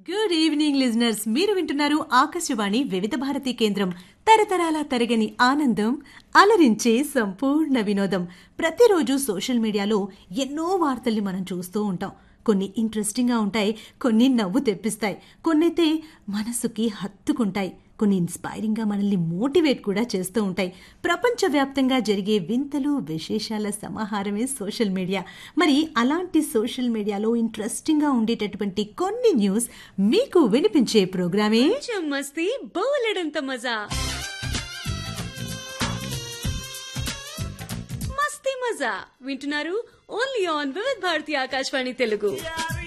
good evening listeners మీరు వింటున్నారు ఆకాశవాణి వివిధ భారతి కేంద్రం తరతరాల తరగని ఆనందం అలరించే సంపూర్ణ వినోదం ప్రతిరోజు సోషల్ మీడియాలో ఎన్నో వార్తల్ని మనం చూస్తూ ఉంటాం కొన్ని ఇంట్రెస్టింగ్గా ఉంటాయి కొన్ని నవ్వు తెప్పిస్తాయి కొన్నైతే మనసుకి హత్తుకుంటాయి కొన్ని ఇన్స్పైరింగ్గా మనల్ని మోటివేట్ కూడా చేస్తూ ఉంటాయి ప్రపంచవ్యాప్తంగా జరిగే వింతలు విశేషాల సమాహారమే సోషల్ మీడియా మరి అలాంటి సోషల్ మీడియాలో ఇంట్రెస్టింగ్గా ఉండేటటువంటి కొన్ని న్యూస్ మీకు వినిపించే ప్రోగ్రామే కొంచెం మస్తీ బోలెడంత మజా మస్తీ మజా వింటున్నారు ఓన్లీ ఆన్ వివిధ భారతి ఆకాశవాణి తెలుగు